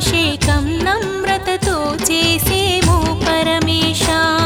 అభిషేకం నమ్రతతో చేసేము పరమేశ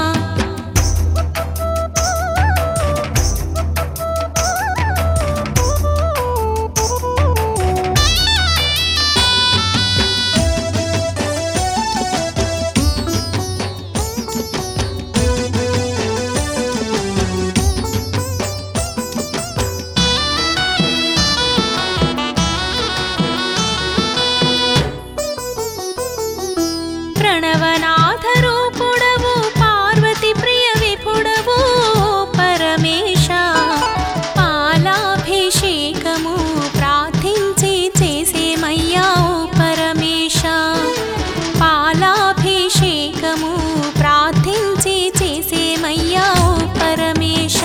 ప్రణవనాథ రూపుడవు పార్వతి ప్రియ విపుడవు పరమేశ పాలాభిషేకము ప్రార్థించి చేసేమయ్యా ఓ పరమేశ పాలాభిషేకము ప్రార్థించి చేసేమయ్యా ఓ పరమేశ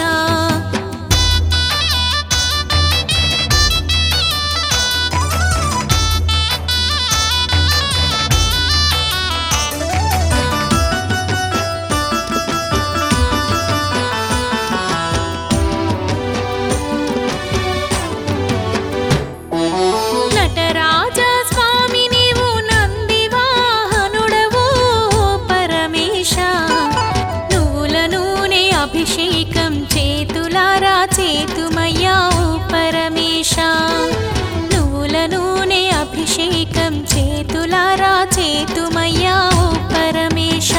నటరాజ స్వామి నీవు నంది వాహనుడవు పరమేశ నువ్వుల నూనె అభిషేకం చేతులారా చేతుమయ్యా ఓ పరమేశ నువ్వుల నూనె అభిషేకం చేతులారా చేతుమయ్యా ఓ పరమేశ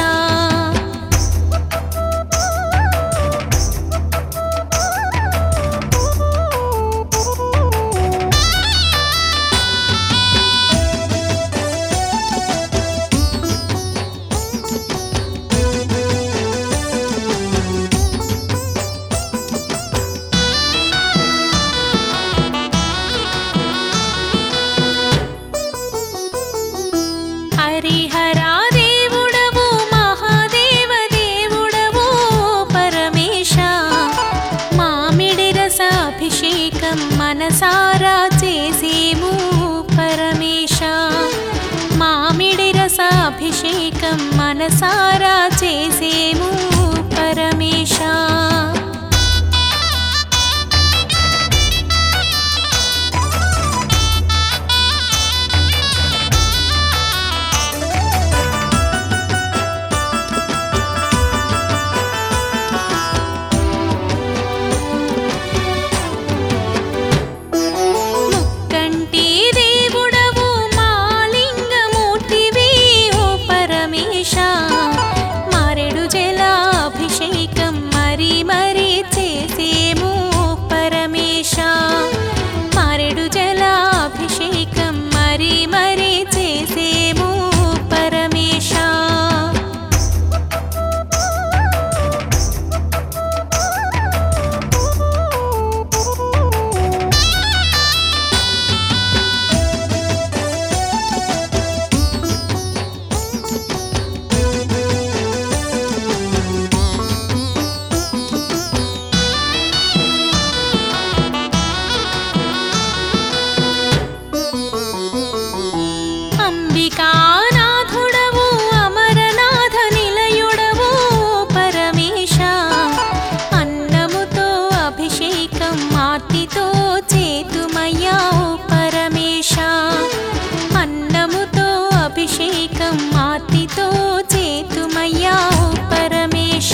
హరిహరా దేవుడవు మహాదేవ దేవుడవు పరమేశ మామిడి రస అభిషేకం మనసారా చేసేము పరమేశ మామిడి రస అభిషేకం మనసారా చేసేము పరమేశ ముక్కంటి దేవుడవు మాలింగమూర్తివి ఓ పరమేశ మారెడు జలాభిషేకం మరి మరి చేసేము పరమేశ మారెడు జలాభిషేకం మరి మరి చేసేము పరమేశ అంబికానాథుడవు అమరనాథ నిలయుడవు పరమేశ అన్నముతో అభిషేకం ఆర్తితో చేతుమయ్యా ఓ పరమేశ అన్నముతో అభిషేకం ఆర్తితో చేతుమయ్యా ఓ పరమేశ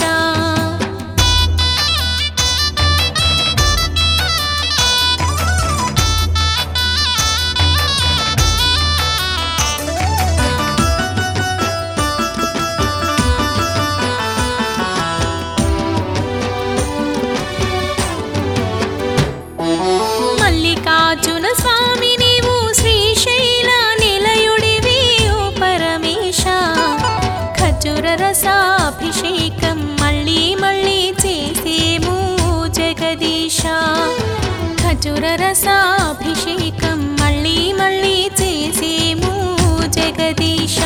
మల్లికార్జున స్వామి నీవు శ్రీశైల నిలయుడివి ఓ పరమేశ ఖజుర రసాభిషేకం మళ్ళీ మళ్ళీ చేసేము జగదీశ ఖజుర రసాభిషేకం మళ్ళీ మళ్ళీ చేసేము జగదీశ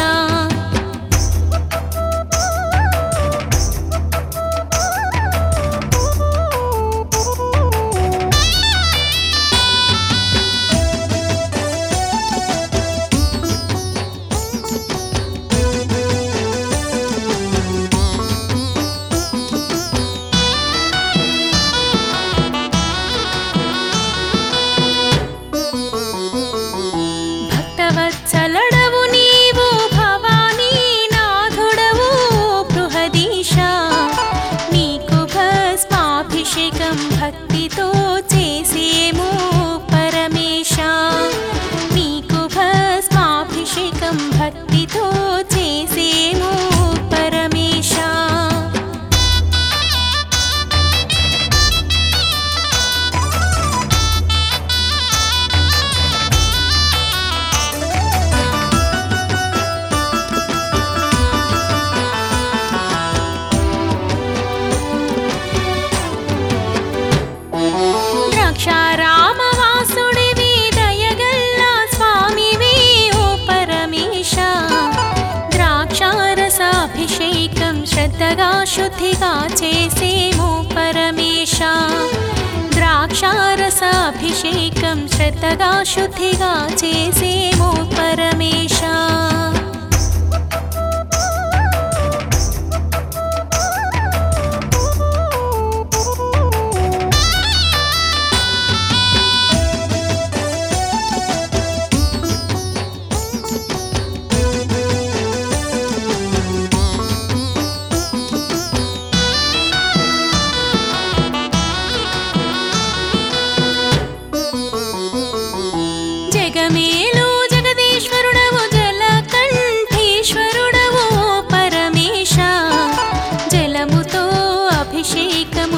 భక్తవత్సలడవు నీవు శ్రద్ధగా శుద్ధిగా చేసేమో పరమేశ ద్రాక్షారస అభిషేకం శ్రద్ధగా శుద్ధిగా చేసేమో పరమేశ జగమేలు జగదీశ్వరుడవు జలకంఠీశ్వరుడవు పరమేశ జలముతో అభిషేకం